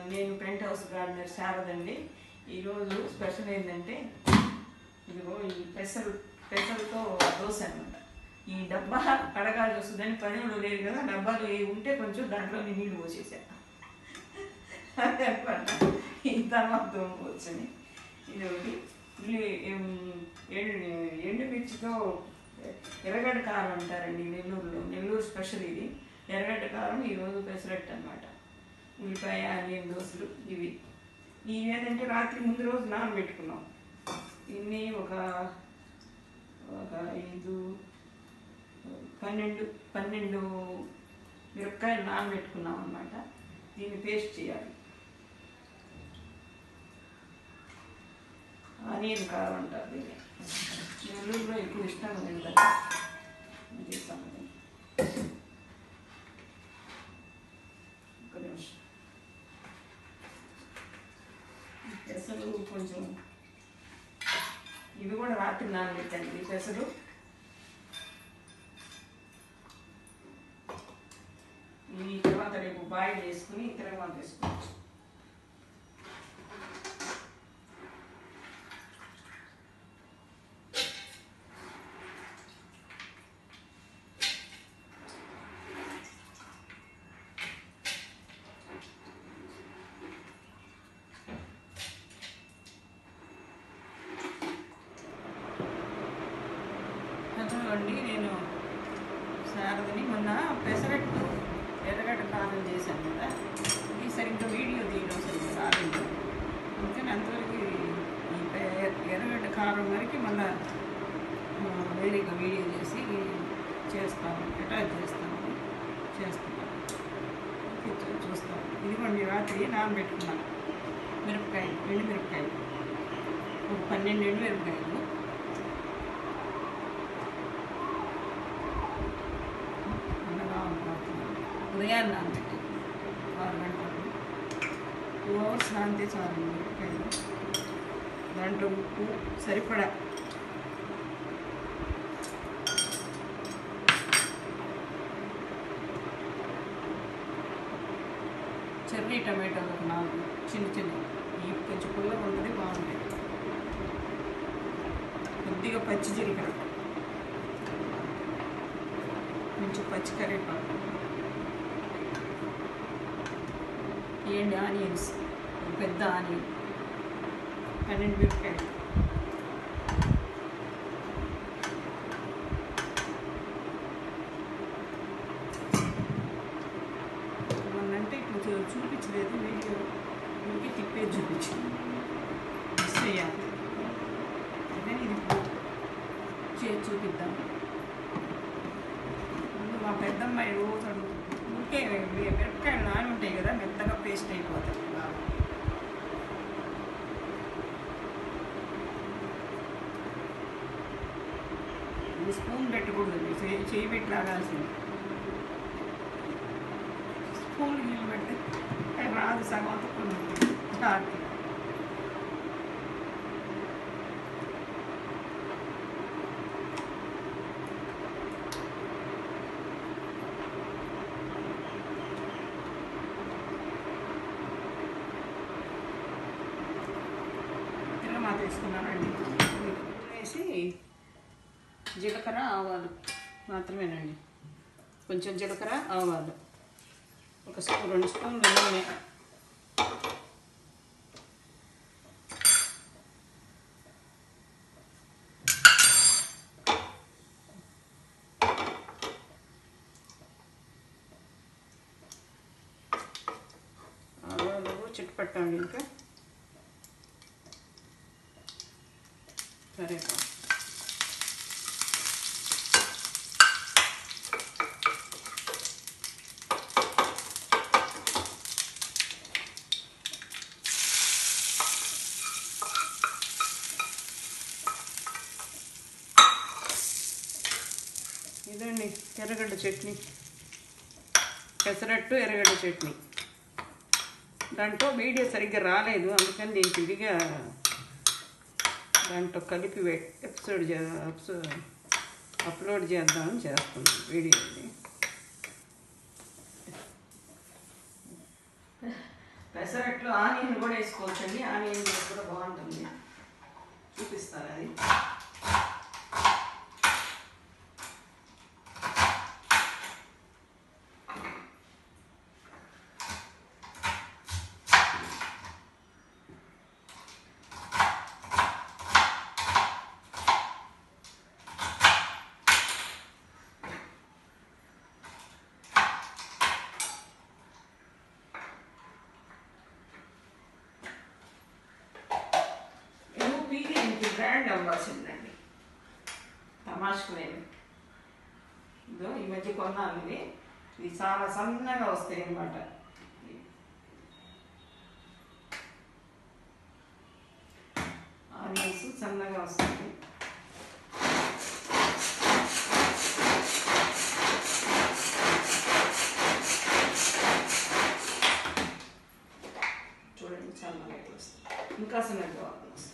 నేను pent house gardener శారదండి ఈరోజు special ఏంటంటే ఇదిగో ఈ పెసరు పెసరుతో దోశ అనమాట ఈ డబ్బా కడగాల్సి వస్తుందని పనిలో లేదు కదా డబ్బాలు ఏ ఉంటే కొంచెం దాంట్లో నీళ్ళు పోసేసా అదే అనమాట ఈ తర్వాత వచ్చింది ఇది ఒకటి ఉల్లి ఎం- ఎండు ఎండుమిర్చితో ఎర్రగడ్డ కారం అంటారండి నెల్లూరులో నెల్లూరు స్పెషల్ ఇది ఎర్రగడ్డ కారం ఈరోజు పెసరట్టు అనమాట ఉల్లిపాయ ఆనియన్ దోశలు ఇవి ఇవి ఏంటంటే రాత్రి ముందు రోజు నానబెట్టుకున్నాం ఇన్ని ఒక ఒక ఐదు పన్నెండు పన్నెండు మిరపకాయలు నానబెట్టుకున్నాం అనమాట దీన్ని పేస్ట్ చేయాలి ఆనియన్ కారం అంటారు దీన్ని నెల్లూరులో ఎక్కువ ఇష్టంగా తింటారు ఇది సంగతి ఒక్క నిమిషం ఈ పెసలు కొంచెం ఇవి కూడా రాత్రి నానబెట్టండి ఈ పెసలు ఈ తర్వాత రేపు బాయిల్ చేసుకుని తిరగమాత వేసుకోవచ్చు హలో అండి నేను శారదని మొన్న పెసరట్టు ఎర్రగడ్డ కారం చేశాను కదా ఇది సరిగ్గా వీడియో తీయడం సరిగ్గా రాలేదు అందుకని అంతవరకు ఈ పె- ఎర్రగడ్డ కారం వరకు మళ్ళా ఆ, వేరేగా వీడియో చేసి చేస్తాను అటాచ్ చేస్తాను చేస్తున్నాను ఓకే, చూ- చూస్తాను ఇదిగోండి రాత్రి నానబెట్టుకున్నాను మిరపకాయలు ఎండు మిరపకాయలు ఒక పన్నెండు ఎండు మిరపకాయలు ఉండగా అనుకుంటున్నాను ఉదయాన్నే నానబెట్టి ఆరు గంటలకు టూ అవర్స్ నానితే చాలు మిరపకాయలు దాంట్లో ఉప్పు సరిపడా చెర్రీ టమాటాలు ఒక నాలుగు చిన్న చిన్న ఈ కొంచెం పుల్లగా ఉంటుంది బాగుంటాయి కొద్దిగా పచ్చి జీలకర్ర కొంచెం పచ్చి కరివేపాకు ఏంటి ఆనియన్స్ ఒక పెద్ద ఆనియన్ పన్నెండు మిరపకాయలు మొన్నంటే కొంచెం చూపించలేదు వీడియో ఇంకే తిప్పేది చూపించింది మిస్ అయ్యాలి అదే ఇది ఇప్పుడు చేసి చూపిద్దాం ముందు మా పెద్దమ్మాయి రోజు అడుగుతుంది ఊరికే మిరపకాయలు నాని ఉంటాయి కదా మెత్తగా పేస్ట్ అయిపోతాయి బాగా ఇది స్పూన్ పెట్టకూడదు చేయి చేయి పెట్టి లాగాల్సింది స్పూన్ నీళ్ళు పెడితే అది రాదు సగం అతుక్కున్నది దాటి తిరగమాత వేసుకున్నానండి వేసి జీలకర్ర ఆవాలు మాత్రమేనండి కొంచెం జీలకర్ర ఆవాలు ఒక స్పూన్ రెండు స్పూన్లు నూనె ఆవాలు చిట్టుపట్టండి ఇంకా కరేపాకు ఇదండి ఎర్రగడ్డ చట్నీ పెసరట్టు ఎర్రగడ్డ చట్నీ దాంట్లో వీడియో సరిగ్గా రాలేదు అందుకని నేను విడిగా దాంట్లో కలిపి వె- ఎపిసోడ్ చే ఎపిసోడ్ అప్లోడ్ చేద్దామని చేస్తున్నాను వీడియోని పెసరట్లో ఆనియన్ కూడా వేసుకోవచ్చండి ఆనియన్ వేసి కూడా బాగుంటుంది చూపిస్తారు అది ఏమో పీకి ఇంటి బ్రాండ్ అవ్వాల్సిందండి తమాషకు నేను ఇదో ఈ మధ్య కొన్నాను ఇది ఇది చాలా సన్నగా వస్తాయి అన్నమాట ఆనియన్స్ సన్నగా వస్తాయి చూడండి సన్నగా ఇట్లా వస్తాయి ఇంకా సన్నగా వస్తాయి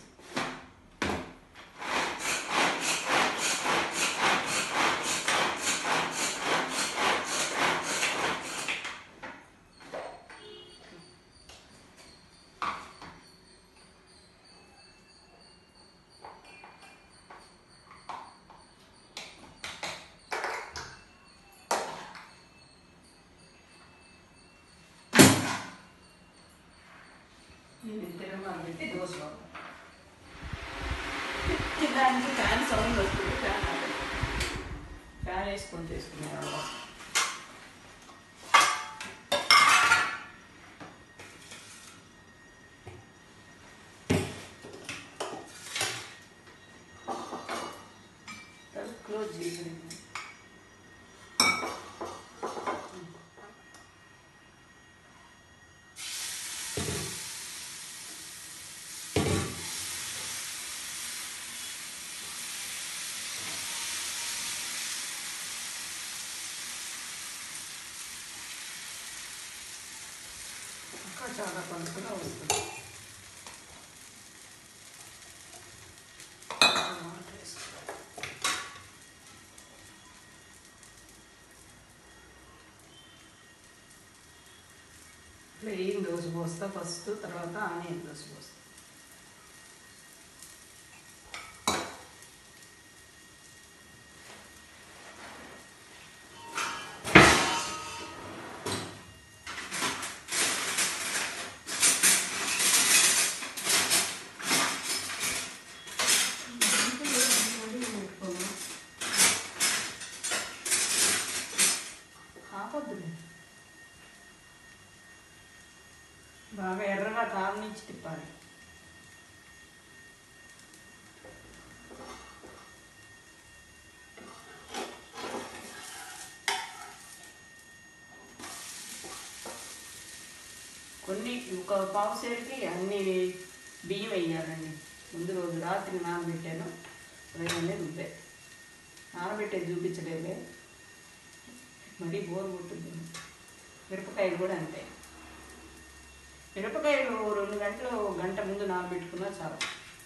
నేను ఇద్దరు పెట్టి దోశ దానికి ఫ్యాన్ సౌండ్ వస్తుంది ఫ్యాన్ ఆపేది. ఫ్యాన్ వేసుకొని చేసుకునేవాళ్ళం క్లోజ్ చేసి ఇంకా చాలా పలుకుగా వస్తుంది వాటర్ వేసుకోవాలి. ప్లెయిన్ దోశ పోస్తా ఫస్ట్ తర్వాత ఆనియన్ దోశ పోస్తా ఆపొద్దులే బాగా ఎర్రగా కాలు నుంచి తిప్పాలి కొన్ని ఒక పావు సేరుకి అన్ని బియ్యం వేయాలండి ముందు రోజు రాత్రి నానబెట్టాను ఉదయాన్నే రుబ్బే నానబెట్టేది చూపించలేదే మరీ బోర్ కొట్టుద్ది మిరపకాయలు కూడా అంతే మిరపకాయలు రెండు గంటలు గంట ముందు నానబెట్టుకున్నా చాలు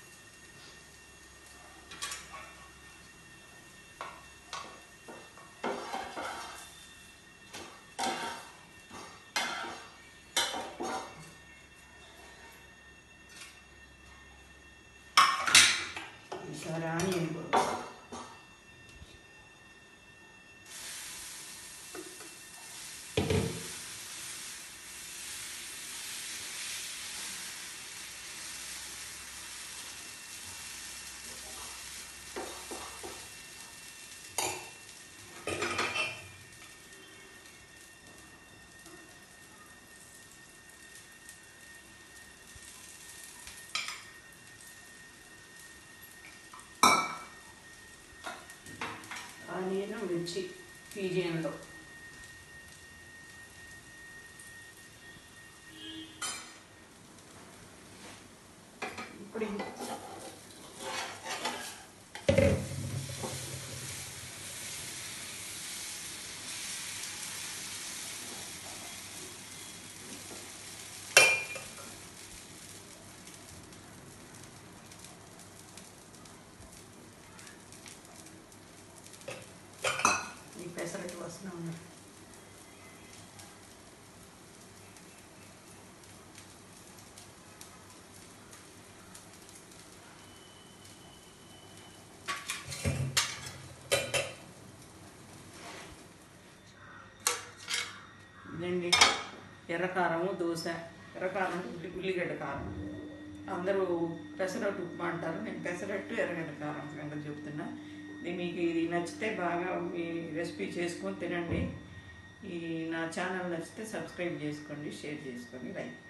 ఈసారి ఆనియన్ కూడా ఆనియన్ మిర్చి పీజియన్లో ఇప్పుడు ఇం- ఈ పెసరట్టు వస్తున్నా ఉన్నాయి ఇదండి ఎర్రకారము దోశ ఎర్రకారం ఉల్లి ఉల్లిగడ్డ కారం అందరూ పెసరట్టు ఉప్మా అంటారు నేను పెసరట్టు ఎర్రగడ్డ కారం సంగతి చెప్తున్నా ఇది మీకు ఇది నచ్చితే బాగా ఈ రెసిపీ చేసుకొని తినండి ఈ నా ఛానల్ నచ్చితే సబ్స్క్రైబ్ చేసుకోండి షేర్ చేసుకోండి లైక్